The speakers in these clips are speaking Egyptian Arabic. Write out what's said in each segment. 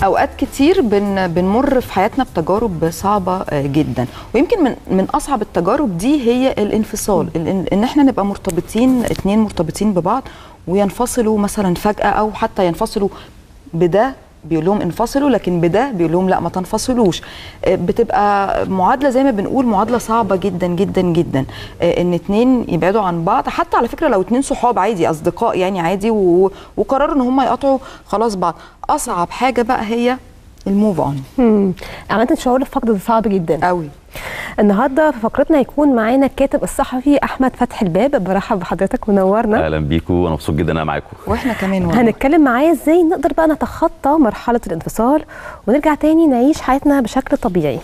اوقات كتير بن بنمر في حياتنا بتجارب صعبه آه، جدا ويمكن من من اصعب التجارب دي هي الانفصال ان, إن احنا نبقى مرتبطين اتنين مرتبطين ببعض وينفصلوا مثلا فجاه او حتى ينفصلوا بده بيقول لهم انفصلوا لكن بده بيقول لهم لا ما تنفصلوش آه، بتبقى معادله زي ما بنقول معادله صعبه جدا جدا جدا آه، ان اتنين يبعدوا عن بعض حتى على فكره لو اتنين صحاب عادي اصدقاء يعني عادي و- وقرروا ان هم يقطعوا خلاص بعض اصعب حاجه بقى هي الموف اون مم. عامة شعور الفقد ده صعب جدا قوي النهارده في فقرتنا هيكون معانا الكاتب الصحفي احمد فتحي الباب برحب بحضرتك منورنا اهلا بيكم وانا مبسوط جدا انا معاكم واحنا كمان والله. هنتكلم معاه ازاي نقدر بقى نتخطى مرحله الانفصال ونرجع تاني نعيش حياتنا بشكل طبيعي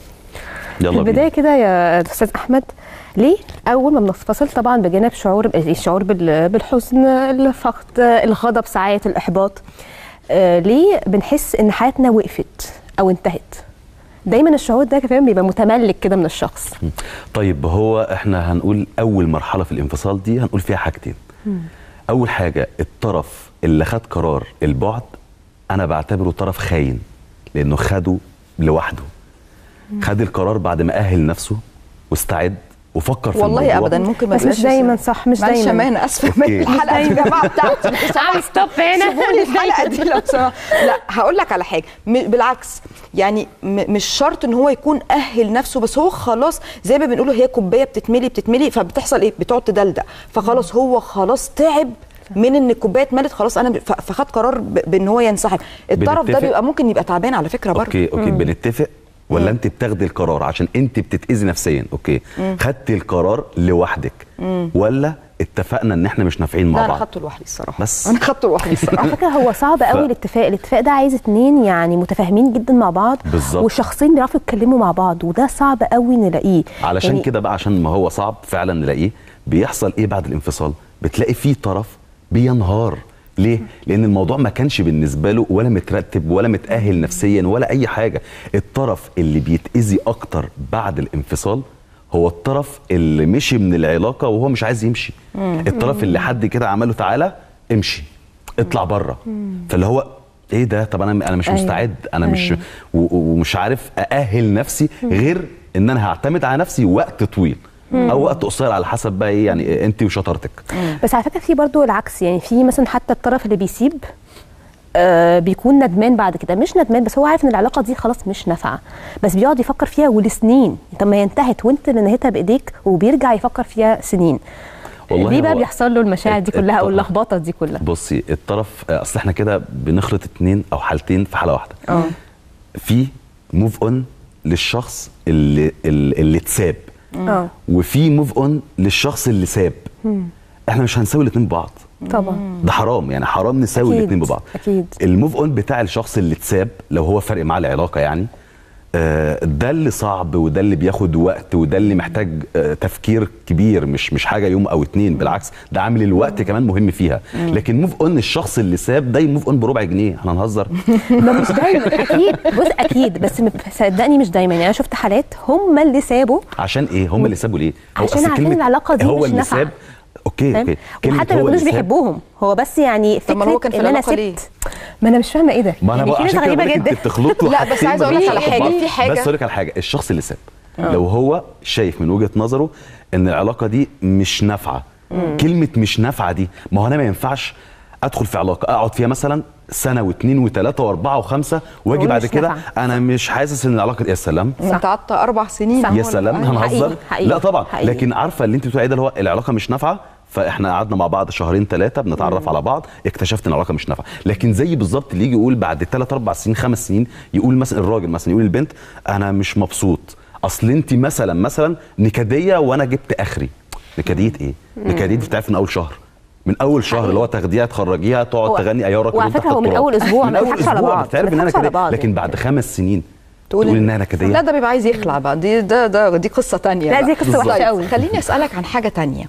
في يلا البدايه بينا كده يا استاذ احمد ليه اول ما بننفصل طبعا بجانب شعور الشعور بال- بالحزن الفقد الغضب ساعات الاحباط آه ليه بنحس ان حياتنا وقفت او انتهت دايما الشعور ده كمان بيبقى متملك كده من الشخص طيب هو احنا هنقول اول مرحله في الانفصال دي هنقول فيها حاجتين اول حاجه الطرف اللي خد قرار البعد انا بعتبره طرف خاين لانه خده لوحده خد القرار بعد ما اهل نفسه واستعد وفكر في والله الموضوع ابدا ممكن ما بس مش يبقاش- دايما صح مش معلش يا دايما مان اسفه أوكي. من الحلقه دي يا جماعه بتاعتي عامل ستوب هنا سيبوني الحلقه دي لو سمحت لا هقول لك على حاجه م- بالعكس يعني م- مش شرط ان هو يكون اهل نفسه بس هو خلاص زي ما بنقوله هي كوبايه بتتملي بتتملي فبتحصل ايه بتقعد تدلدق فخلاص هو خلاص تعب من ان الكوبايه اتملت خلاص انا ب- ف- فخد قرار ب- بان هو ينسحب الطرف ده بنتفق. بيبقى ممكن يبقى تعبان على فكره برضه اوكي اوكي بنتفق ولا انت بتاخدي القرار عشان انت بتتاذي نفسيا اوكي خدتي القرار لوحدك ولا اتفقنا ان احنا مش نافعين لا مع انا بعض خدته لوحدي الصراحه بس. انا خدته لوحدي الصراحه على فكره هو صعب قوي ف- الاتفاق الاتفاق ده عايز اتنين يعني متفاهمين جدا مع بعض بالظبط. والشخصين بيعرفوا يتكلموا مع بعض وده صعب قوي نلاقيه علشان يعني كده بقى عشان ما هو صعب فعلا نلاقيه بيحصل ايه بعد الانفصال بتلاقي فيه طرف بينهار ليه لان الموضوع ما كانش بالنسبه له ولا مترتب ولا متاهل نفسيا ولا اي حاجه الطرف اللي بيتاذي اكتر بعد الانفصال هو الطرف اللي مشي من العلاقه وهو مش عايز يمشي الطرف اللي حد كده عمله تعالى امشي اطلع بره فاللي هو ايه ده طب انا انا مش أيوة. مستعد انا مش أيوة. و- و- ومش عارف ااهل نفسي غير ان انا هعتمد على نفسي وقت طويل او وقت قصير على حسب بقى ايه يعني انت وشطارتك بس على فكره في برضو العكس يعني في مثلا حتى الطرف اللي بيسيب آه بيكون ندمان بعد كده مش ندمان بس هو عارف ان العلاقه دي خلاص مش نافعه بس بيقعد يفكر فيها ولسنين طب ما هي انتهت وانت اللي نهيتها بايديك وبيرجع يفكر فيها سنين والله ليه بقى هو بيحصل له المشاعر دي الت- كلها او الط- اللخبطه دي كلها بصي الطرف اصل احنا كده بنخلط اتنين او حالتين في حاله واحده اه في موف اون للشخص اللي اللي اللي اتساب اه وفي موف اون للشخص اللي ساب احنا مش هنساوي الاتنين ببعض طبعا ده حرام يعني حرام نساوي أكيد، الاتنين ببعض أكيد. الموف اون بتاع الشخص اللي اتساب لو هو فارق معاه العلاقه يعني آه، ده اللي صعب وده اللي بياخد وقت وده اللي محتاج آه، تفكير كبير مش مش حاجه يوم او اتنين بالعكس ده عامل الوقت كمان مهم فيها لكن موف اون الشخص اللي ساب ده موف اون بربع جنيه احنا هنهزر ما مش دايما اكيد بص اكيد بس م- صدقني مش دايما يعني انا شفت حالات هم اللي سابوا عشان ايه هم اللي سابوا ليه هو عشان أصل عارفين كلمة العلاقة دي هو مش اللي نافعة. ساب اوكي فاهم اوكي كلمة وحتى ما هو كانوش اللي ساب، بيحبوهم هو بس يعني طب ما فكره هو كان في ان انا العلاقة ليه؟ سبت ما انا مش فاهمه ايه ده ما انا يعني بقى في ناس عشان كده غريبه بقولك جدا انت بتخلطوا لا، بس حاجتين عايزة أقول مالهمش لك على علاقة حاجة، ببعض. في حاجة- بس اقول لك على حاجه الشخص اللي ساب لو هو شايف من وجهه نظره ان العلاقه دي مش نافعه كلمه مش نافعه دي ما هو انا ما ينفعش ادخل في علاقه اقعد فيها مثلا سنه واثنين وثلاثه واربعه وخمسه واجي وهي بعد مش كده نافعة. انا مش حاسس ان العلاقه دي يا سلام صح. انت قعدت اربع سنين صح. يا سلام أيوة. هنهزر حقيقي، حقيقي، لا طبعا حقيقي. لكن عارفه اللي انت بتقولي ده اللي هو العلاقه مش نافعه فاحنا قعدنا مع بعض شهرين ثلاثه بنتعرف على بعض اكتشفت ان العلاقه مش نافعه لكن زي بالظبط اللي يجي يقول بعد ثلاث اربع سنين خمس سنين يقول مثلا الراجل مثلا يقول البنت انا مش مبسوط اصل انت مثلا مثلا نكديه وانا جبت اخري نكديه ايه نكديه دي بتعرف من اول شهر من اول شهر اللي هو تاخديها تخرجيها تقعد هو- تغني ايارك وعلى فكرة هو من أول أسبوع من ما اول بيضحكش على اسبوع بعض، بتعرف ما ان انا بيضحكش على كده بعض لكن يعني. بعد خمس سنين تقول تقول إن- انها نكديه لا ده بيبقى عايز يخلع بقى دي ده ده دي قصه تانية لا، بقى. دي قصة وحشة طيب، قوي. خليني اسالك عن حاجه تانية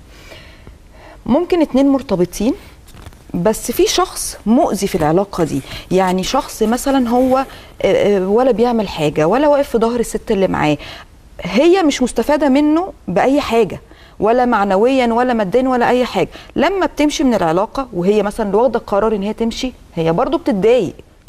ممكن اتنين مرتبطين بس في شخص مؤذي في العلاقه دي يعني شخص مثلا هو آه، آه، ولا بيعمل حاجه ولا واقف في ظهر الست اللي معاه هي مش مستفاده منه باي حاجه ولا معنويا ولا ماديا ولا اي حاجه لما بتمشي من العلاقه وهي مثلا واخده قرار ان هي تمشي هي برضو بتتضايق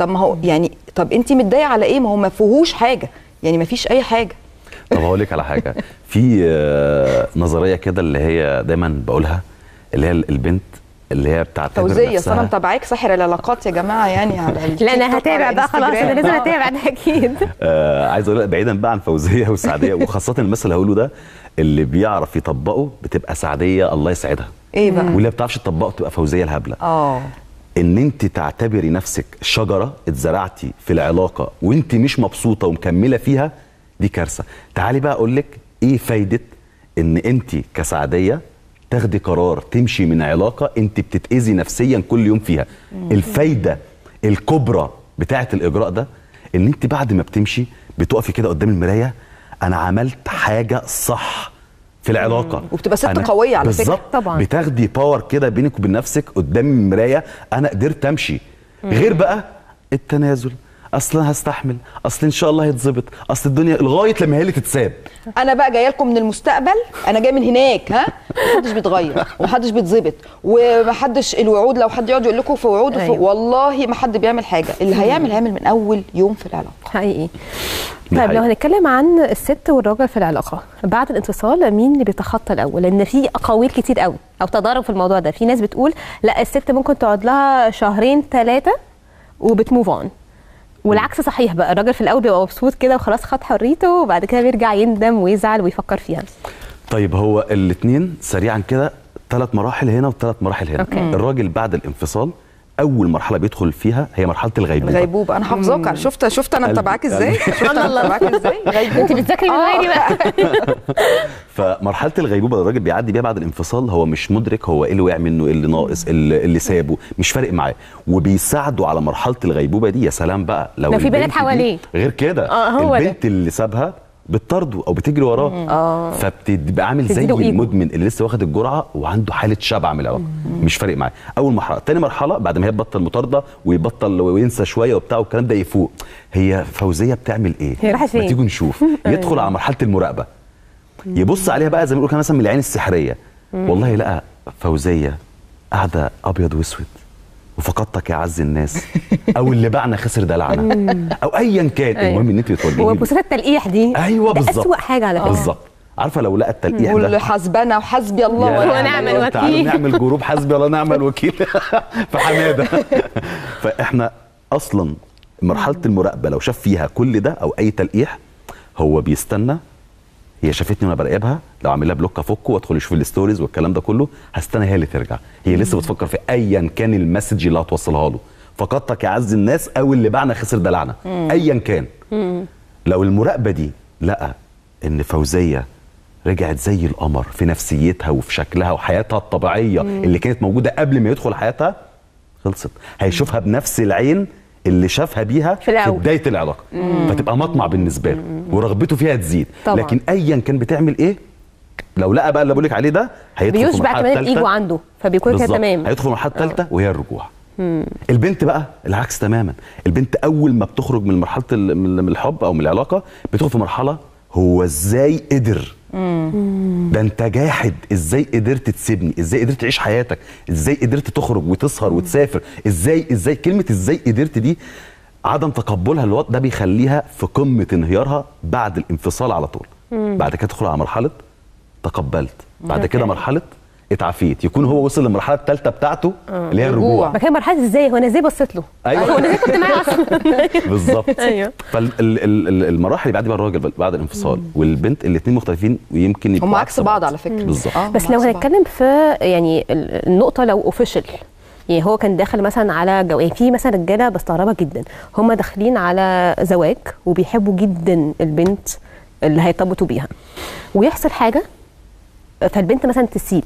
طب ما هو يعني طب انت متضايقه على ايه ما هو ما فيهوش حاجه يعني ما فيش اي حاجه طب هقول لك على حاجه في آه، نظريه كده اللي هي دايما بقولها اللي هي البنت اللي هي بتعتبر فوزيه اصل نفسها انا متابعاك ساحر العلاقات يا جماعه يعني على التيك لا انا توك هتابع وعلى بقى خلاص انا الانستجرام. لازم آه. اتابع ده اكيد آه عايز اقول لك بعيدا بقى عن فوزيه وسعديه وخاصه المثل اللي هقوله ده اللي بيعرف يطبقه بتبقى سعديه الله يسعدها ايه بقى واللي ما بتعرفش تطبقه تبقى فوزيه الهبله اه ان انت تعتبري نفسك شجره اتزرعتي في العلاقه وانت مش مبسوطه ومكمله فيها دي كارثه تعالي بقى اقول لك ايه فايده ان انت كسعديه تاخدي قرار تمشي من علاقه انت بتتاذي نفسيا كل يوم فيها الفايده الكبرى بتاعه الاجراء ده ان انت بعد ما بتمشي بتقفي كده قدام المرايه انا عملت حاجه صح في العلاقه وبتبقى ست أنا- قوية على فكرة. بالظبط طبعاً. بتاخدي باور كده بينك وبين نفسك قدام المرايه انا قدرت امشي غير بقى التنازل اصل انا هستحمل اصل ان شاء الله هيتظبط اصل الدنيا لغايه لما هي اللي تتساب انا بقى جايه لكم من المستقبل انا جايه من هناك ها محدش بيتغير ومحدش بيتظبط ومحدش الوعود لو حد يقعد يقول لكم في وعود وفي أيوة. والله ما حد بيعمل حاجه اللي هيعمل هيعمل من اول يوم في العلاقه حقيقي دي طيب لو حقيقة. هنتكلم عن الست والراجل في العلاقه بعد الانفصال مين اللي بيتخطى الاول لان في اقاويل كتير قوي او تضارب في الموضوع ده في ناس بتقول لا الست ممكن تقعد لها شهرين ثلاثه وبتموف اون والعكس صحيح بقى الراجل في الاول بيبقى مبسوط كده وخلاص خد حريته وبعد كده بيرجع يندم ويزعل ويفكر فيها طيب هو الاثنين سريعا كده ثلاث مراحل هنا وثلاث مراحل هنا أوكي. الراجل بعد الانفصال اول مرحله بيدخل فيها هي مرحله الغيبوبه الغيبوبه انا حافظاك شفت شفت انا قلبي- متابعاك ازاي قلبي. شفت انا متابعاك ازاي غيبوبه انت بتذاكري من غيري بقى فمرحله الغيبوبه اللي الراجل بيعدي بيها بعد الانفصال هو مش مدرك هو ايه اللي وقع منه ايه اللي ناقص إيه اللي, اللي سابه مش فارق معاه وبيساعده على مرحله الغيبوبه دي يا سلام بقى لو لو في بنات البنت دي حواليه. غير كده آه، هو ده. البنت اللي سابها بتطارده او بتجري وراه فبتبقى عامل زي تديله إيجو. المدمن اللي لسه واخد الجرعه وعنده حاله شبع من العلاقه مش فارق معاه اول مرحله تاني مرحله بعد ما هي تبطل مطارده ويبطل وينسى شويه وبتاع والكلام ده يفوق هي فوزيه بتعمل ايه هي رايحة فين؟ ما تيجوا نشوف يدخل على مرحله المراقبه يبص عليها بقى زي ما بيقولوا كده مثلا من العين السحريه والله لقى فوزيه قاعده ابيض واسود وفقدتك يا عز الناس او اللي باعنا خسر دلعنا او ايا كان أيوة. المهم ان انت بتوجهي له. وبوسات التلقيح دي ايوه ده بالظبط اسوأ حاجه على فكره بالظبط عارفه لو لقى التلقيح ده والحسبنه وحسبي الله يا ونعم ونعم لهوي، الوكيل. تعالوا نعمل جروب حسبي الله نعم الوكيل في حماده فاحنا اصلا مرحله المراقبه لو شاف فيها كل ده او اي تلقيح هو بيستنى هي شافتني وانا براقبها لو عامل لها بلوك افكه وادخل اشوف الستوريز والكلام ده كله هستنى هي اللي ترجع هي لسه بتفكر في ايا كان المسج اللي هتوصلها له فقدتك يا عز الناس او اللي باعنا خسر دلعنا ايا كان لو المراقبه دي لقى ان فوزيه رجعت زي القمر في نفسيتها وفي شكلها وحياتها الطبيعيه اللي كانت موجوده قبل ما يدخل حياتها خلصت هيشوفها بنفس العين اللي شافها بيها في الأول. بدايه العلاقه فتبقى مطمع بالنسبه له ورغبته فيها تزيد طبعاً. لكن ايا كان بتعمل ايه لو لقى بقى اللي بقول لك عليه ده هيدخل في بيشبع المرحله كمان الثالثه الايجو عنده فبيكون كده بالظبط. تمام هيدخل في المرحله الثالثه وهي الرجوع البنت بقى العكس تماما البنت اول ما بتخرج من مرحله ال- من من الحب او من العلاقه بتدخل في مرحله هو ازاي قدر ده انت جاحد ازاي قدرت تسيبني ازاي قدرت تعيش حياتك ازاي قدرت تخرج وتسهر وتسافر ازاي ازاي كلمه ازاي قدرت دي عدم تقبلها للوضع ده بيخليها في قمه انهيارها بعد الانفصال على طول بعد كده تدخل على مرحله تقبلت بعد كده أوكي. مرحله اتعافيت يكون هو وصل للمرحله الثالثه بتاعته اللي هي الرجوع ما كان مرحله ازاي هو انا ازاي بصيت له أيوة. هو انا ازاي كنت معاه اصلا بالظبط أيوه. فالمراحل اللي بيعدي بيها الراجل بعد الانفصال والبنت الاثنين مختلفين ويمكن يبقوا هم عكس بعض على فكره بالظبط آه، هم بس لو عكس بعض. هنتكلم في يعني ال- النقطه لو اوفيشال يعني هو كان داخل مثلا على جو يعني في مثلا رجاله بستغربها جدا هم داخلين على زواج وبيحبوا جدا البنت اللي هيرتبطوا بيها ويحصل حاجه فالبنت مثلا تسيب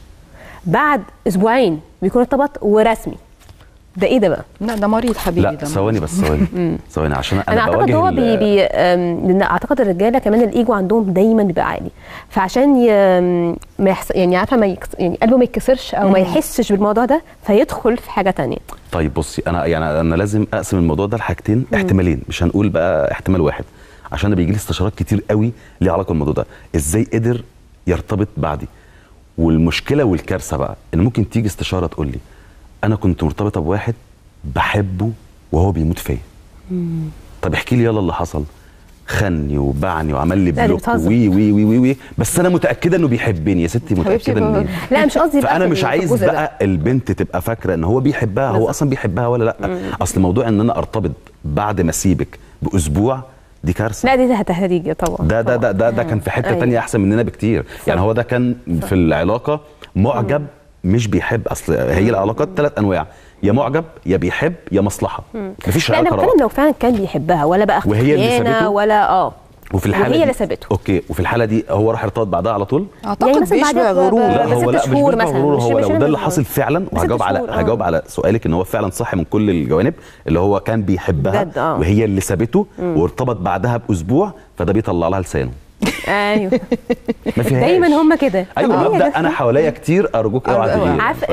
بعد اسبوعين بيكون ارتبط ورسمي ده ايه ده بقى؟ لا ده مريض حبيبي لا ده ثواني بس ثواني ثواني عشان انا, انا اعتقد بواجه هو ال- بي بي أم، لان اعتقد الرجاله كمان الايجو عندهم دايما بيبقى عالي فعشان ي... ما يحس... يعني عارفه ما يكس... يعني قلبه ما يتكسرش او ما يحسش بالموضوع ده فيدخل في حاجه تانية طيب بصي انا يعني انا لازم اقسم الموضوع ده لحاجتين احتمالين مش هنقول بقى احتمال واحد عشان انا بيجي لي استشارات كتير قوي ليها علاقه بالموضوع ده ازاي قدر يرتبط بعدي والمشكله والكارثه بقى ان ممكن تيجي استشاره تقول لي انا كنت مرتبطه بواحد بحبه وهو بيموت فيا طب احكي لي يلا اللي حصل خني وباعني وعمل لي لا، دي بلوك بتهزر. وي وي وي وي وي بس انا متاكده انه بيحبني يا ستي حبيبتي متاكده بقى. منين لا مش قصدي بقى فانا في مش ال- في عايز الجزء ده. بقى البنت تبقى فاكره ان هو بيحبها هو بالظبط. اصلا بيحبها ولا لا اصل موضوع ان انا ارتبط بعد ما اسيبك باسبوع دي كارثه لا دي هتهريج طبعا ده ده ده ده, ده كان في حته أيوة. تانية احسن مننا بكتير يعني هو ده كان في العلاقه معجب مش بيحب اصل هي العلاقات ثلاث انواع يا معجب يا بيحب يا مصلحه مفيش لا انا علاقه بتكلم رابعه لو فعلا كان بيحبها ولا بقى وهي اللي خيانة سابته؟ ولا اه وفي الحاله وهي دي اللي سابته اوكي وفي الحاله دي هو راح ارتبط بعدها على طول اعتقد مثلا بعد بيشبع ب- غرور ب- لا بست هو لا مش شهور بيشبه مثلا، غرور مش- هو مش لو أنا ده اللي بس- حاصل فعلا بست وهجاوب على شهور، آه. هجاوب على سؤالك ان هو فعلا صح من كل الجوانب اللي هو كان بيحبها بجد، آه. وهي اللي سابته وارتبط بعدها باسبوع فده بيطلع لها لسانه ايوه ما فيهاش دايما هم كده ايوه طب هي مبدا ده- انا حواليا كتير ارجوك اوعى أوعى. تغير عارفه